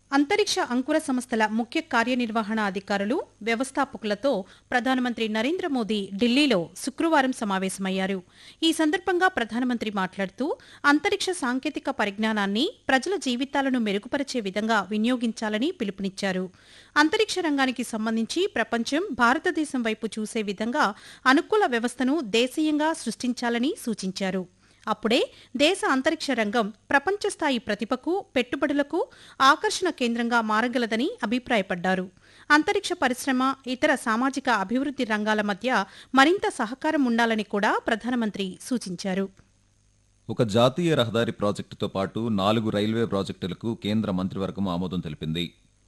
అంతరిక్ష అంకుర సంస్థల ముఖ్య కార్యనిర్వహణ అధికారులు వ్యవస్థాపకులతో ప్రధానమంత్రి నరేంద్ర మోదీ ఢిల్లీలో శుక్రవారం సమావేశమయ్యారు ఈ సందర్భంగా ప్రధానమంత్రి మాట్లాడుతూ అంతరిక్ష సాంకేతిక పరిజ్ఞానాన్ని ప్రజల జీవితాలను మెరుగుపరిచే విధంగా వినియోగించాలని పిలుపునిచ్చారు అంతరిక్ష రంగానికి సంబంధించి ప్రపంచం భారతదేశం వైపు చూసే విధంగా అనుకూల వ్యవస్థను దేశీయంగా సృష్టించాలని సూచించారు అప్పుడే దేశ అంతరిక్ష రంగం ప్రపంచ స్థాయి ప్రతిభకు పెట్టుబడులకు ఆకర్షణ కేంద్రంగా మారగలదని అభిప్రాయపడ్డారు అంతరిక్ష పరిశ్రమ ఇతర సామాజిక అభివృద్ధి రంగాల మధ్య మరింత సహకారం ఉండాలని కూడా ప్రధానమంత్రి సూచించారు ఒక జాతీయ రహదారి ప్రాజెక్టుతో పాటు నాలుగు రైల్వే ప్రాజెక్టులకు కేంద్ర మంత్రివర్గం ఆమోదం తెలిపింది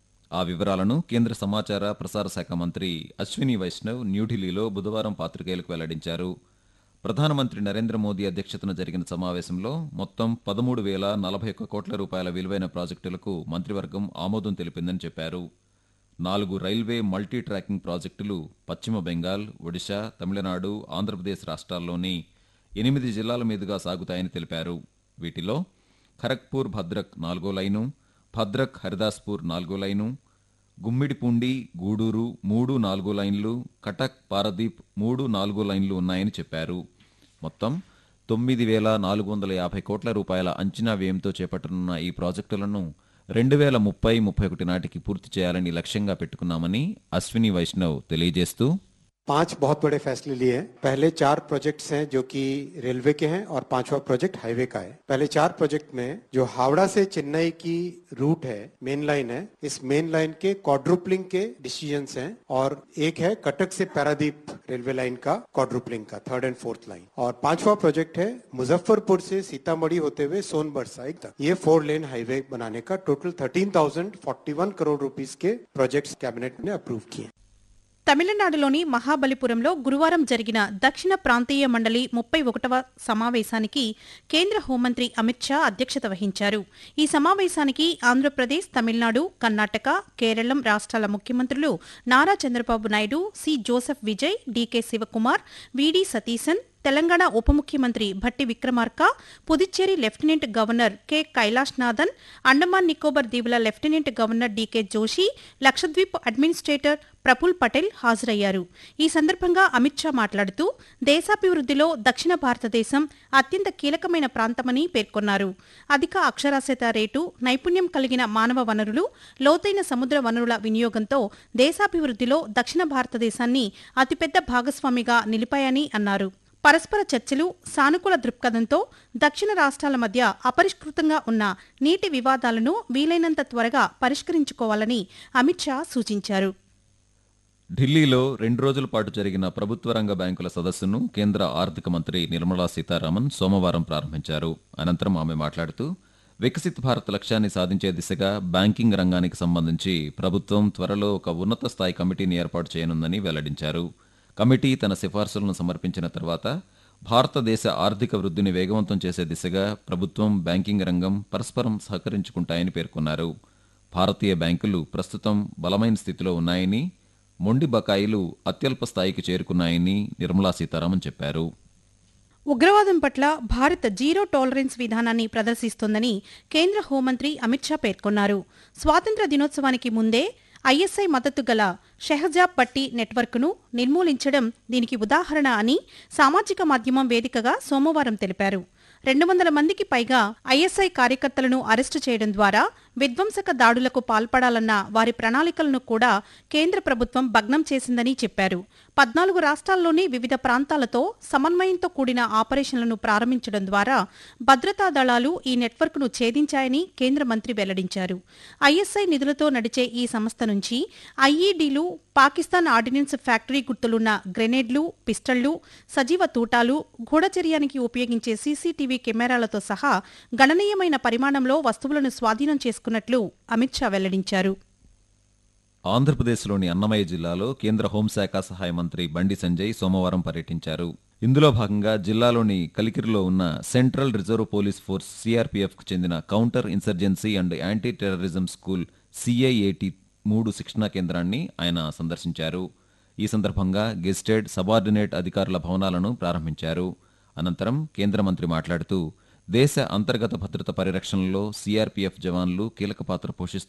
ఆ వివరాలను కేంద్ర సమాచార ప్రసార శాఖ మంత్రి అశ్విని వైష్ణవ్ న్యూఢిల్లీలో బుధవారం పాత్రికేయులకు వెల్లడించారు ప్రధానమంత్రి నరేంద్ర మోదీ అధ్యక్షతన జరిగిన సమావేశంలో మొత్తం పదమూడు వేల నలభై ఒక్క కోట్ల రూపాయల విలువైన ప్రాజెక్టులకు మంత్రివర్గం ఆమోదం తెలిపిందని చెప్పారు నాలుగు రైల్వే మల్టీ ట్రాకింగ్ ప్రాజెక్టులు పశ్చిమ బెంగాల్ ఒడిశా తమిళనాడు ఆంధ్రప్రదేశ్ రాష్ట్రాల్లోని ఎనిమిది జిల్లాల మీదుగా సాగుతాయని తెలిపారు వీటిలో ఖరగ్పూర్ భద్రక్ నాలుగో లైను భద్రక్ హరిదాస్పూర్ నాలుగో లైను గుమ్మిడిపూండి గూడూరు మూడు నాలుగో లైన్లు కటక్ పారదీప్ మూడు నాలుగో లైన్లు ఉన్నాయని చెప్పారు మొత్తం తొమ్మిది వేల నాలుగు వందల యాభై కోట్ల రూపాయల అంచనా వ్యయంతో చేపట్టనున్న ఈ ప్రాజెక్టులను రెండు వేల ముప్పై ముప్పై ఒకటి నాటికి పూర్తి చేయాలని లక్ష్యంగా పెట్టుకున్నామని అశ్విని వైష్ణవ్ తెలియజేస్తూ पांच बहुत बड़े फैसले लिए हैं पहले चार प्रोजेक्ट्स हैं जो कि रेलवे के हैं और पांचवा प्रोजेक्ट हाईवे का है पहले चार प्रोजेक्ट में जो हावड़ा से चेन्नई की रूट है मेन लाइन है इस मेन लाइन के क्वाड्रुपलिंग के डिसीजंस हैं और एक है कटक से पैरादीप रेलवे लाइन का क्वाड्रुपलिंग का थर्ड एंड फोर्थ लाइन और पांचवा प्रोजेक्ट है मुजफ्फरपुर से सीतामढ़ी होते हुए सोनभर साइड तक ये फोर लेन हाईवे बनाने का total thirteen thousand forty one crore rupees के प्रोजेक्ट्स कैबिनेट ने अप्रूव किए తమిళనాడులోని మహాబలిపురంలో గురువారం జరిగిన దక్షిణ ప్రాంతీయ మండలి ముప్పై ఒకటవ సమావేశానికి కేంద్ర హోంమంత్రి అమిత్ షా అధ్యక్షత వహించారు ఈ సమావేశానికి ఆంధ్రప్రదేశ్ తమిళనాడు కర్ణాటక కేరళం రాష్ట్రాల ముఖ్యమంత్రులు Nara Chandrababu Naidu C Joseph Vijay D K Shivakumar V D Satheesan Telangana ఉప ముఖ్యమంత్రి Bhatti Vikramarka Puducherry lieutenant governor K Kailashnathan Andaman Nicobar దీవుల lieutenant governor D K Joshi Lakshadweep administrator Praful Patel హాజరయ్యారు ఈ సందర్భంగా అమిత్ షా మాట్లాడుతూ దేశాభివృద్ధిలో దక్షిణ భారతదేశం అత్యంత కీలకమైన ప్రాంతమని పేర్కొన్నారు అధిక అక్షరాస్యత రేటు నైపుణ్యం కలిగిన మానవ వనరులు లోతైన సముద్ర వనరుల వినియోగంతో దేశాభివృద్ధిలో దక్షిణ భారతదేశాన్ని అతిపెద్ద భాగస్వామిగా నిలిపాయని అన్నారు పరస్పర చర్చలు సానుకూల దృక్పథంతో దక్షిణ రాష్ట్రాల మధ్య అపరిష్కృతంగా ఉన్న నీటి వివాదాలను వీలైనంత త్వరగా పరిష్కరించుకోవాలని అమిత్ షా సూచించారు ఢిల్లీలో రెండు రోజుల పాటు జరిగిన ప్రభుత్వ రంగ బ్యాంకుల సదస్సును కేంద్ర ఆర్థిక మంత్రి నిర్మలా సీతారామన్ సోమవారం ప్రారంభించారు అనంతరం ఆమె మాట్లాడుతూ వికసిత్ భారత్ లక్ష్యాన్ని సాధించే దిశగా బ్యాంకింగ్ రంగానికి సంబంధించి ప్రభుత్వం త్వరలో ఒక ఉన్నత స్థాయి కమిటీని ఏర్పాటు చేయనుందని వెల్లడించారు కమిటీ తన సిఫార్సులను సమర్పించిన తర్వాత భారతదేశ ఆర్థిక వృద్ధిని వేగవంతం చేసే దిశగా ప్రభుత్వం బ్యాంకింగ్ రంగం పరస్పరం సహకరించుకుంటాయని పేర్కొన్నారు భారతీయ బ్యాంకులు ప్రస్తుతం బలమైన స్థితిలో ఉన్నాయని మొండి బకాయిలు అత్యల్ప స్థాయికి చేరుకున్నాయని నిర్మలా సీతారామన్ చెప్పారు ఉగ్రవాదం పట్ల భారత్ జీరో టాలరెన్స్ విధానాన్ని ప్రదర్శిస్తోందని కేంద్ర హోంమంత్రి అమిత్ షా పేర్కొన్నారు స్వాతంత్ర దినోత్సవానికి ముందే ఐఎస్ఐ మద్దతు గల షెహజాబ్ పట్టి నెట్వర్క్ను నిర్మూలించడం దీనికి ఉదాహరణ అని సామాజిక మాధ్యమం వేదికగా సోమవారం తెలిపారు రెండు వందల మందికి పైగా ఐఎస్ఐ కార్యకర్తలను అరెస్టు చేయడం ద్వారా విధ్వంసక దాడులకు పాల్పడాలన్న వారి ప్రణాళికలను కూడా కేంద్ర ప్రభుత్వం భగ్నం చేసిందని చెప్పారు పద్నాలుగు రాష్ట్రాల్లోని వివిధ ప్రాంతాలతో సమన్వయంతో కూడిన ఆపరేషన్లను ప్రారంభించడం ద్వారా భద్రతా దళాలు ఈ నెట్వర్క్ను ఛేదించాయని కేంద్ర మంత్రి వెల్లడించారు ఐఎస్ఐ నిధులతో నడిచే ఈ సంస్థ నుంచి ఐఈడీలు పాకిస్తాన్ ఆర్డినెన్స్ ఫ్యాక్టరీ గుర్తులున్న గ్రెనేడ్లు పిస్టళ్లు సజీవ తూటాలు గూఢచర్యానికి ఉపయోగించే సీసీటీవీ కెమెరాలతో సహా గణనీయమైన పరిమాణంలో వస్తువులను స్వాధీనం చేసుకున్నట్లు అమిత్ షా వెల్లడించారు ఆంధ్రప్రదేశ్లోని అన్నమయ్య జిల్లాలో కేంద్ర హోంశాఖ సహాయ మంత్రి బండి సంజయ్ సోమవారం పర్యటించారు ఇందులో భాగంగా జిల్లాలోని కలికిరిలో ఉన్న సెంట్రల్ రిజర్వ్ పోలీస్ ఫోర్స్ సిఆర్పీఎఫ్కు చెందిన counter insurgency and anti terrorism school C I A T మూడు శిక్షణా కేంద్రాన్ని ఆయన సందర్శించారు ఈ సందర్భంగా గెస్టెడ్ సబార్డినేట్ అధికారుల భవనాలను ప్రారంభించారు అనంతరం కేంద్ర మంత్రి మాట్లాడుతూ దేశ అంతర్గత భద్రత పరిరక్షణలో సిఆర్పీఎఫ్ జవాన్లు కీలక పాత్ర పోషిస్తున్నారు